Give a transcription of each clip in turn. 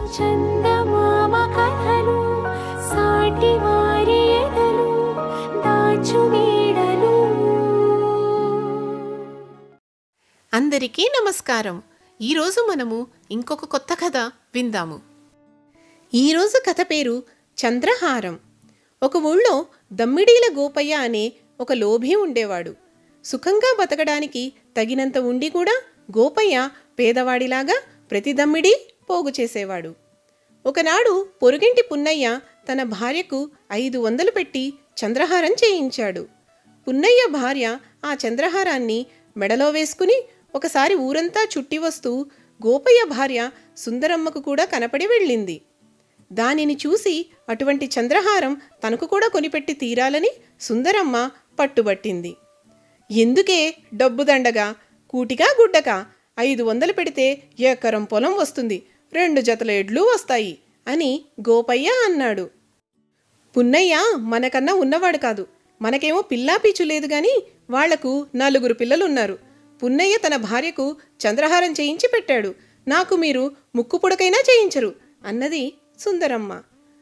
చందమామ కథలు సాటి వారి ఎదలు దాచు నీడలు అందరికీ నమస్కారం ఈరోజు మనము ఇంకొక కొత్త కథ విందాము ఈరోజు కథ పేరు చంద్రహారం ఒక ఊళ్ళో దమ్మిడీల గోపయ్య అనే ఒక లోభి ఉండేవాడు సుఖంగా బతకడానికి తగినంత ఉండి కూడా గోపయ్య పేదవాడిలాగా ప్రతి దమ్మిడి పోగు చేసేవాడు ఒకనాడు పొరుగింటి పున్నయ్య తన భార్యకు ఐదు వందలు పెట్టి చంద్రహారం చేయించాడు పున్నయ్య భార్య ఆ చంద్రహారాన్ని మెడలో వేసుకుని ఒకసారి ఊరంతా చుట్టి వస్తూ గోపయ్య భార్య సుందరమ్మకు కూడా కనపడి వెళ్ళింది దానిని చూసి అటువంటి చంద్రహారం తనకు కూడా కొనిపెట్టి తీరాలని సుందరమ్మ పట్టుబట్టింది ఎందుకే డబ్బు దండగా కూటిగా గుడ్డక ఐదు వందలు పెడితే ఎకరం పొలం వస్తుంది రెండు జతల ఎడ్లు వస్తాయి అని గోపయ్య అన్నాడు పున్నయ్య మనకన్నా ఉన్నవాడు కాదు మనకేమో పిల్లాపీచు లేదు గాని వాళ్లకు నలుగురు పిల్లలున్నారు పున్నయ్య తన భార్యకు చంద్రహారం చేయించి పెట్టాడు నాకు మీరు ముక్కు పుడకైనా చేయించరు అన్నది సుందరమ్మ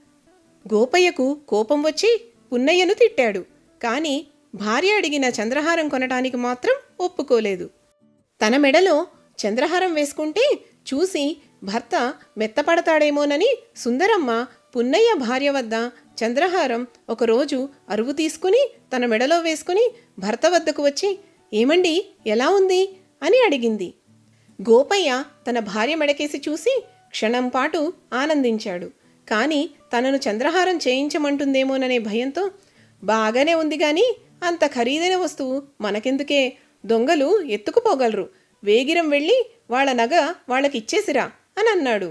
గోపయ్యకు కోపం వచ్చి పున్నయ్యను తిట్టాడు కాని భార్య అడిగిన చంద్రహారం కొనటానికి మాత్రం ఒప్పుకోలేదు తన మెడలో చంద్రహారం వేసుకుంటే చూసి భర్త మెత్తపడతాడేమోనని సుందరమ్మ పున్నయ్య భార్య వద్ద చంద్రహారం ఒకరోజు అరువు తీసుకుని తన మెడలో వేసుకుని భర్త వద్దకు వచ్చి ఏమండి ఎలా ఉంది అని అడిగింది గోపయ్య తన భార్య మెడకేసి చూసి క్షణం పాటు ఆనందించాడు కానీ తనను చంద్రహారం చేయించమంటుందేమోననే భయంతో బాగానే ఉంది గాని అంత ఖరీదైన వస్తువు మనకెందుకే దొంగలు ఎత్తుకుపోగలరు వేగిరం వెళ్ళి వాళ్ళ నగ వాళ్ళకి ఇచ్చేసిరా అని అన్నాడు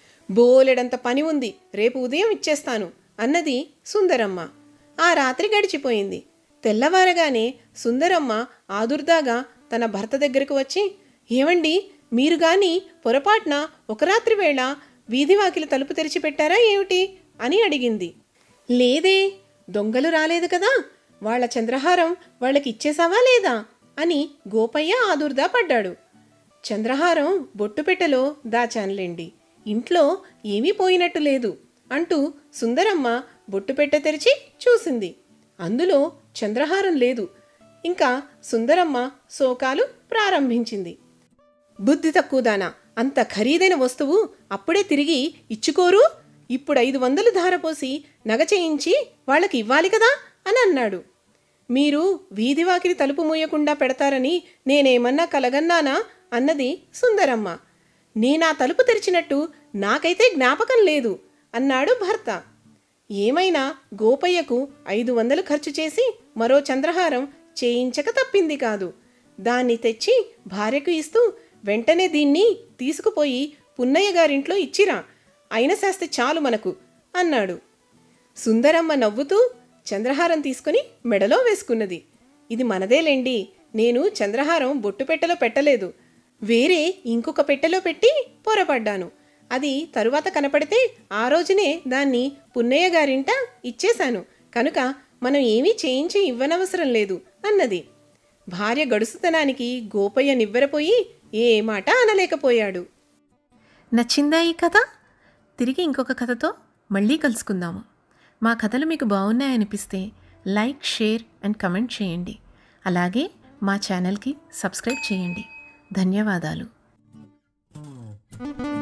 బోలెడంత పని ఉంది రేపు ఉదయం ఇచ్చేస్తాను అన్నది సుందరమ్మ ఆ రాత్రి గడిచిపోయింది తెల్లవారగానే సుందరమ్మ ఆదుర్దాగా తన భర్త దగ్గరకు వచ్చి ఏమండి మీరు గాని పొరపాటున ఒక రాత్రి వేళ వీధి వాకిలి తలుపు తెరిచి పెట్టారా ఏమిటి అని అడిగింది లేదే దొంగలు రాలేదు కదా వాళ్ళ చంద్రహారం వాళ్ళకి ఇచ్చేసావా లేదా అని గోపయ్య ఆదుర్దా పడ్డాడు చంద్రహారం బొట్టుపెట్టెలో దాచానులేండి ఇంట్లో ఏమీ పోయినట్టు లేదు అంటూ సుందరమ్మ బొట్టుపెట్టె తెరిచి చూసింది అందులో చంద్రహారం లేదు ఇంకా సుందరమ్మ శోకాలు ప్రారంభించింది బుద్ధి తక్కువదానా అంత ఖరీదైన వస్తువు అప్పుడే తిరిగి ఇచ్చుకోరు ఇప్పుడు ఐదు వందలు ధారపోసి నగ చేయించి వాళ్ళకి ఇవ్వాలి కదా అని అన్నాడు మీరు వీధి వాకిలి తలుపు మూయకుండా పెడతారని నేనేమన్నా కలగన్నానా అన్నది సుందరమ్మ నేనా తలుపు తెరిచినట్టు నాకైతే జ్ఞాపకం లేదు అన్నాడు భర్త ఏమైనా గోపయ్యకు ఐదు వందలు ఖర్చు చేసి మరో చంద్రహారం చేయించక తప్పింది కాదు దాన్ని తెచ్చి భార్యకు ఇస్తూ వెంటనే దీన్ని తీసుకుపోయి పున్నయ్య గారింట్లో ఇచ్చిరా అయిన శాస్తి చాలు మనకు అన్నాడు సుందరమ్మ నవ్వుతూ చంద్రహారం తీసుకుని మెడలో వేసుకున్నది ఇది మనదేలేండి నేను చంద్రహారం బొట్టు పెట్టెలో పెట్టలేదు వేరే ఇంకొక పెట్టెలో పెట్టి పొరపడ్డాను అది తరువాత కనపడితే ఆ రోజునే దాన్ని పున్నయ్య గారింట ఇచ్చేశాను కనుక మనం ఏమీ చేయించి ఇవ్వనవసరం లేదు అన్నది భార్య గడుసుతనానికి గోపయ్య నివ్వెరపోయి ఏ మాట అనలేకపోయాడు నచ్చిందా ఈ కథ తిరిగి ఇంకొక కథతో మళ్ళీ కలుసుకుందాము మా కథలు మీకు బాగున్నాయనిపిస్తే లైక్ షేర్ అండ్ కమెంట్ చేయండి అలాగే మా ఛానల్కి సబ్స్క్రైబ్ చేయండి ధన్యవాదాలు